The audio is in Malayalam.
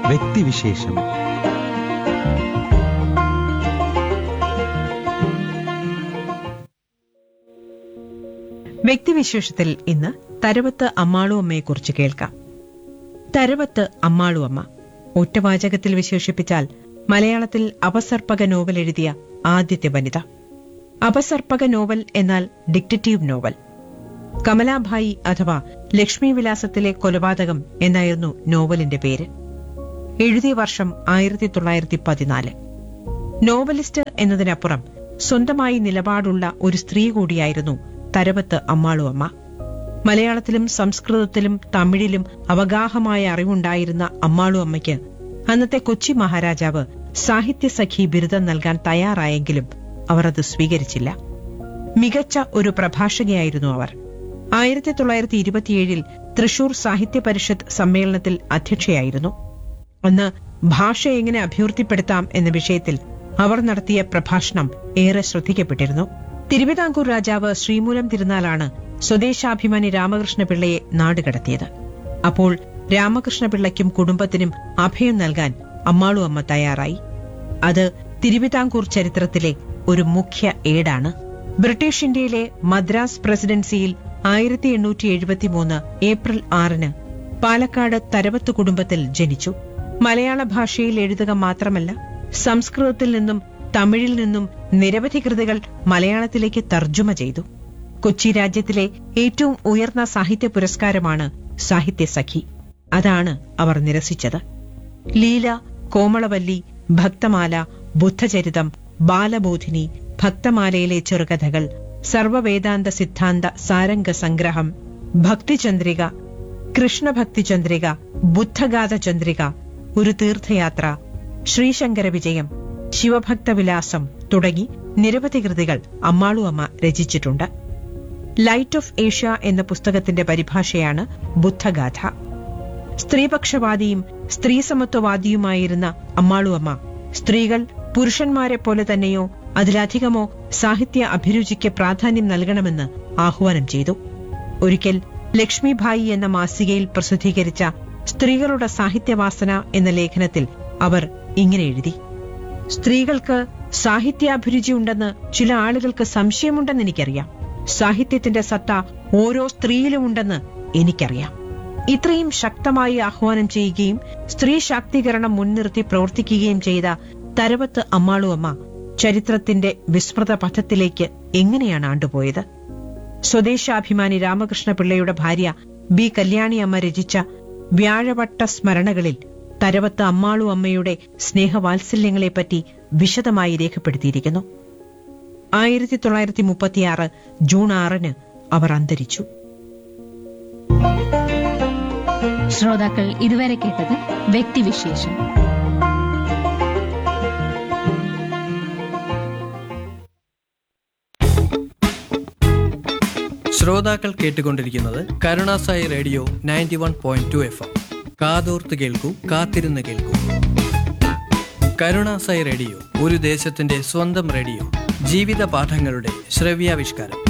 വ്യക്തിവിശേഷം വ്യക്തിവിശേഷത്തിൽ ഇന്ന് തരവത്ത് അമ്മാളു അമ്മയെക്കുറിച്ച് കേൾക്കാം തരവത്ത് അമ്മാളു അമ്മ ഒറ്റവാചകത്തിൽ വിശേഷിപ്പിച്ചാൽ മലയാളത്തിൽ അപസർപ്പക നോവൽ എഴുതിയ ആദ്യത്തെ വനിത അപസർപ്പക നോവൽ എന്നാൽ ഡിക്റ്ററ്റീവ് നോവൽ കമലാഭായി അഥവാ ലക്ഷ്മി വിലാസത്തിലെ കൊലപാതകം എന്നായിരുന്നു നോവലിന്റെ പേര് എഴുതിയ വർഷം ആയിരത്തി തൊള്ളായിരത്തി പതിനാല് നോവലിസ്റ്റ് എന്നതിനപ്പുറം സ്വന്തമായി നിലപാടുള്ള ഒരു സ്ത്രീ കൂടിയായിരുന്നു തരവത്ത് അമ്മാളു അമ്മ മലയാളത്തിലും സംസ്കൃതത്തിലും തമിഴിലും അവഗാഹമായ അറിവുണ്ടായിരുന്ന അമ്മാളു അമ്മയ്ക്ക് അന്നത്തെ കൊച്ചി മഹാരാജാവ് സാഹിത്യസഖി ബിരുദം നൽകാൻ തയ്യാറായെങ്കിലും അവർ അത് സ്വീകരിച്ചില്ല മികച്ച ഒരു പ്രഭാഷകയായിരുന്നു അവർ ആയിരത്തി തൊള്ളായിരത്തി ഇരുപത്തിയേഴിൽ തൃശൂർ സാഹിത്യ പരിഷത്ത് സമ്മേളനത്തിൽ അധ്യക്ഷയായിരുന്നു അന്ന് ഭാഷ എങ്ങനെ അഭ്യർത്ഥിപ്പെടുത്താം എന്ന വിഷയത്തിൽ അവർ നടത്തിയ പ്രഭാഷണം ഏറെ ശ്രദ്ധിക്കപ്പെട്ടിരുന്നു തിരുവിതാംകൂർ രാജാവ് ശ്രീമൂലം തിരുനാളാണ് സ്വദേശാഭിമാനി രാമകൃഷ്ണപിള്ളയെ നാടുകടത്തിയത് അപ്പോൾ രാമകൃഷ്ണപിള്ളയ്ക്കും കുടുംബത്തിനും അഭയം നൽകാൻ അമ്മാളു അമ്മ തയ്യാറായി അത് തിരുവിതാംകൂർ ചരിത്രത്തിലെ ഒരു മുഖ്യ ഏടാണ് ബ്രിട്ടീഷ് ഇന്ത്യയിലെ മദ്രാസ് പ്രസിഡൻസിയിൽ ആയിരത്തി എണ്ണൂറ്റി എഴുപത്തിമൂന്ന് ഏപ്രിൽ ആറിന് പാലക്കാട് തരവത്ത് കുടുംബത്തിൽ ജനിച്ചു മലയാള ഭാഷയിൽ എഴുതുക മാത്രമല്ല സംസ്കൃതത്തിൽ നിന്നും തമിഴിൽ നിന്നും നിരവധി കൃതികൾ മലയാളത്തിലേക്ക് തർജ്ജമ ചെയ്തു കൊച്ചി രാജ്യത്തിലെ ഏറ്റവും ഉയർന്ന സാഹിത്യ പുരസ്കാരമാണ് സാഹിത്യസഖി അതാണ് അവർ നിരസിച്ചത് ലീല കോമളവല്ലി ഭക്തമാല ബുദ്ധചരിതം ബാലബോധിനി ഭക്തമാലയിലെ ചെറുകഥകൾ സർവവേദാന്ത സിദ്ധാന്ത സാരംഗ സംഗ്രഹം ഭക്തിചന്ദ്രിക കൃഷ്ണഭക്തിചന്ദ്രിക ബുദ്ധഗാഥ ചന്ദ്രിക ഒരു തീർത്ഥയാത്ര ശ്രീശങ്കര വിജയം ശിവഭക്തവിലാസം തുടങ്ങി നിരവധി കൃതികൾ അമ്മാളു അമ്മ രചിച്ചിട്ടുണ്ട് ലൈറ്റ് ഓഫ് ഏഷ്യ എന്ന പുസ്തകത്തിന്റെ പരിഭാഷയാണ് ബുദ്ധഗാഥ സ്ത്രീപക്ഷവാദിയും സ്ത്രീസമത്വവാദിയുമായിരുന്ന അമ്മാളു അമ്മ സ്ത്രീകൾ പുരുഷന്മാരെ പോലെ തന്നെയോ അതിലധികമോ സാഹിത്യ അഭിരുചിക്ക് പ്രാധാന്യം നൽകണമെന്ന് ആഹ്വാനം ചെയ്തു ഒരിക്കൽ ലക്ഷ്മിഭായി എന്ന മാസികയിൽ പ്രസിദ്ധീകരിച്ച സ്ത്രീകളുടെ സാഹിത്യവാസന എന്ന ലേഖനത്തിൽ അവർ ഇങ്ങനെ എഴുതി സ്ത്രീകൾക്ക് സാഹിത്യാഭിരുചി ഉണ്ടെന്ന് ചില ആളുകൾക്ക് സംശയമുണ്ടെന്ന് എനിക്കറിയാം സാഹിത്യത്തിന്റെ സത്ത ഓരോ സ്ത്രീയിലും ഉണ്ടെന്ന് എനിക്കറിയാം ഇത്രയും ശക്തമായി ആഹ്വാനം ചെയ്യുകയും സ്ത്രീ ശാക്തീകരണം മുൻനിർത്തി പ്രവർത്തിക്കുകയും ചെയ്ത തരവത്ത് അമ്മാളു അമ്മ ചരിത്രത്തിന്റെ വിസ്മൃത പഥത്തിലേക്ക് എങ്ങനെയാണ് ആണ്ടുപോയത് സ്വദേശാഭിമാനി രാമകൃഷ്ണ പിള്ളയുടെ ഭാര്യ ബി കല്യാണി അമ്മ രചിച്ച വ്യാഴവട്ട സ്മരണകളിൽ തരവത്ത് അമ്മാളു അമ്മയുടെ സ്നേഹവാത്സല്യങ്ങളെപ്പറ്റി വിശദമായി രേഖപ്പെടുത്തിയിരിക്കുന്നു ആയിരത്തി തൊള്ളായിരത്തി മുപ്പത്തിയാറ് ജൂൺ ആറിന് അവർ അന്തരിച്ചു ശ്രോതാക്കൾ ഇതുവരെ കേട്ടത് വ്യക്തിവിശേഷം ശ്രോതാക്കൾ കേട്ടുകൊണ്ടിരിക്കുന്നത് Karunasai radio ninety one point two F M കാതോർത്ത് കേൾക്കൂ കാത്തിരുന്ന് കേൾക്കൂ കരുണാസായി റേഡിയോ ഒരു ദേശത്തിന്റെ സ്വന്തം റേഡിയോ ജീവിത പാഠങ്ങളുടെ ശ്രവ്യാവിഷ്കാരം